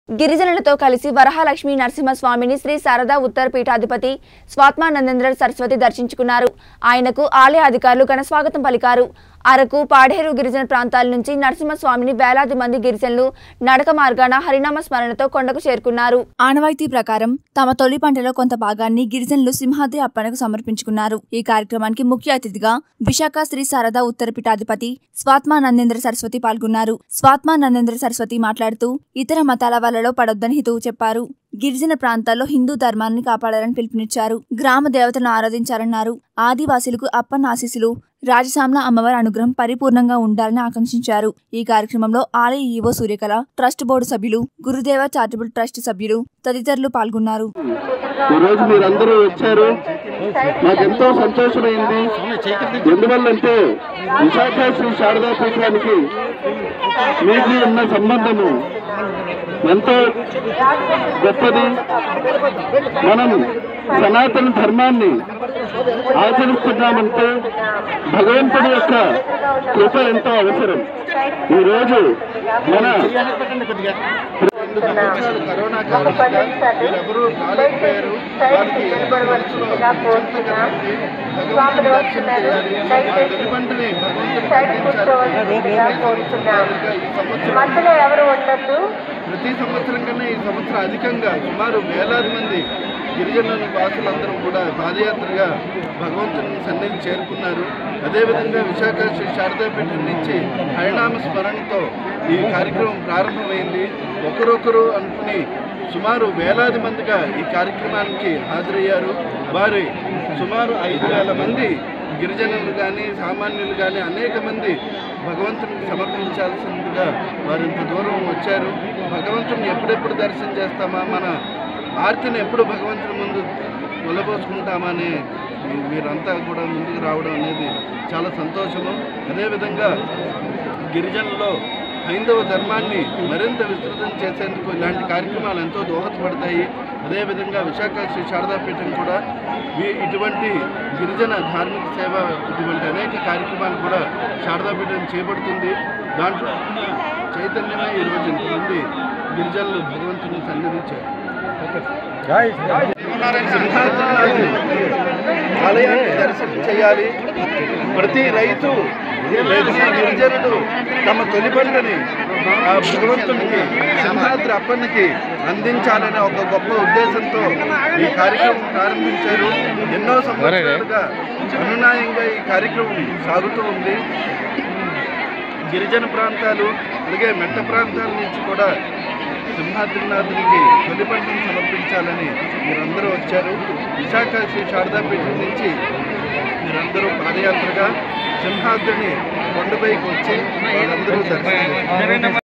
గిరిజనులతో కలిసి వరహాలక్ష్మి నరసింహస్వామిని శ్రీ శారదా ఉత్తర పీఠాధిపతి స్వాత్మానందేంద్ర సరస్వతి దర్శించుకున్నారు ఆయనకు ఆలయ అధికారులు ఘనస్వాగతం పలికారు అరకు పాడేరు గిరిజన ప్రాంతాల నుంచి నరసింహస్వామిని వేలాది మంది గిరిజనులు నడక మార్గాన హరినామ స్మరణతో కొండకు చేరుకున్నారు ఆనవాయితీ ప్రకారం తమ తొలి పంటలో కొంత భాగాన్ని గిరిజనులు సింహాద్రి అప్పనకు సమర్పించుకున్నారు ఈ కార్యక్రమానికి ముఖ్య అతిథిగా విశాఖ శ్రీ శారదా ఉత్తర పీఠాధిపతి స్వాత్మానందేంద్ర సరస్వతి పాల్గొన్నారు స్వాత్మానందేంద్ర సరస్వతి మాట్లాడుతూ ఇతర మతాల వలలో పడొద్దని హితవు చెప్పారు గిరిజన ప్రాంతాల్లో హిందూ ధర్మాన్ని కాపాడాలని పిలుపునిచ్చారు గ్రామ దేవతలను ఆరాధించారన్నారు ఆదివాసీలకు అప్పన్న ఆశీస్సులు రాజసామ్ల అమ్మవారి అనుగ్రహం పరిపూర్ణంగా ఉండాలని ఆకాంక్షించారు ఈ కార్యక్రమంలో ఆలయ ఈవో సూర్యకళ ట్రస్ట్ బోర్డు సభ్యులు గురుదేవ చారిటబుల్ ట్రస్ట్ సభ్యులు తదితరులు పాల్గొన్నారు ఈరోజు మీరందరూ వచ్చారు నాకెంతో సంతోషమైంది ఎందువల్లంటే విశాఖ శ్రీ శారదా పీఠానికి మీకు ఉన్న సంబంధము ఎంతో గొప్పది మనం సనాతన ధర్మాన్ని ఆచరిస్తున్నామంటే భగవంతుడి యొక్క కృప ఎంతో అవసరం ఈరోజు మన కరోనా కారణంగా వీరెవరూ రాలేకపోయారు వారికి ఎంతో మనసులో చింత కలిగింది. భగవంతుని దర్శనం చేయాలి ఆ వెలుబంటిని భగవంతునికి అందించాలి. ఈ సంవత్సరం మధ్యలో ఎవరు ఉండద్దు ప్రతి సంవత్సరం కన్నా ఈ సంవత్సరం అధికంగా సుమారు వేలాది మంది గిరిజనుల వాసులందరూ కూడా పాదయాత్రగా భగవంతుని సన్నిధి చేరుకున్నారు అదేవిధంగా విశాఖ శ్రీ శారదాపీఠం నుంచి హరినామ స్మరణతో ఈ కార్యక్రమం ప్రారంభమైంది ఒకరొకరు అనుకుని సుమారు వేలాది మందిగా ఈ కార్యక్రమానికి హాజరయ్యారు వారి సుమారు ఐదు వేల మంది గిరిజనులు కానీ సామాన్యులు కానీ అనేక మంది భగవంతునికి సమర్పించాల్సిందిగా వారు ఇంత దూరం వచ్చారు భగవంతుని ఎప్పుడెప్పుడు దర్శనం చేస్తామా మన ఆర్తిని ఎప్పుడు భగవంతుని ముందు నిలబోసుకుంటామని వీరంతా కూడా ముందుకు రావడం అనేది చాలా సంతోషము అదేవిధంగా గిరిజనుల్లో హైందవ ధర్మాన్ని మరింత విస్తృతం చేసేందుకు ఇలాంటి కార్యక్రమాలు ఎంతో దోహదపడతాయి అదేవిధంగా విశాఖ శ్రీ శారదాపీఠం కూడా వీ- ఇటువంటి గిరిజన ధార్మిక సేవ ఇటువంటి అనేక కార్యక్రమాలు కూడా శారదాపీఠం చేపడుతుంది దాంట్లో ఉన్న చైతన్యమే ఈరోజు ఇంతమంది గిరిజనులు భగవంతుని సన్నిధించారు సింహాచలాన్ని ఆలయాన్ని దర్శనం చేయాలి ప్రతి రైతు ప్రతి గిరిజనుడు తమ తొలి పంటని ఆ భగవంతునికి సింహాద్రి అప్పన్నకి అందించాలనే ఒక గొప్ప ఉద్దేశంతో ఈ కార్యక్రమం ప్రారంభించారు ఎన్నో సంవత్సరాలుగా అనునాయంగా ఈ కార్యక్రమం సాగుతూ ఉంది గిరిజన ప్రాంతాలు అలాగే మెట్ట ప్రాంతాల నుంచి కూడా సింహాద్రినాథునికి తొలి పంటను సమర్పించాలని మీరందరూ వచ్చారు విశాఖ శ్రీ శారదాపీఠం నుంచి మీరందరూ పాదయాత్రగా సింహాద్రిని కొండపైకి వచ్చి వాళ్ళందరూ దర్శనం చేసుకున్నారు.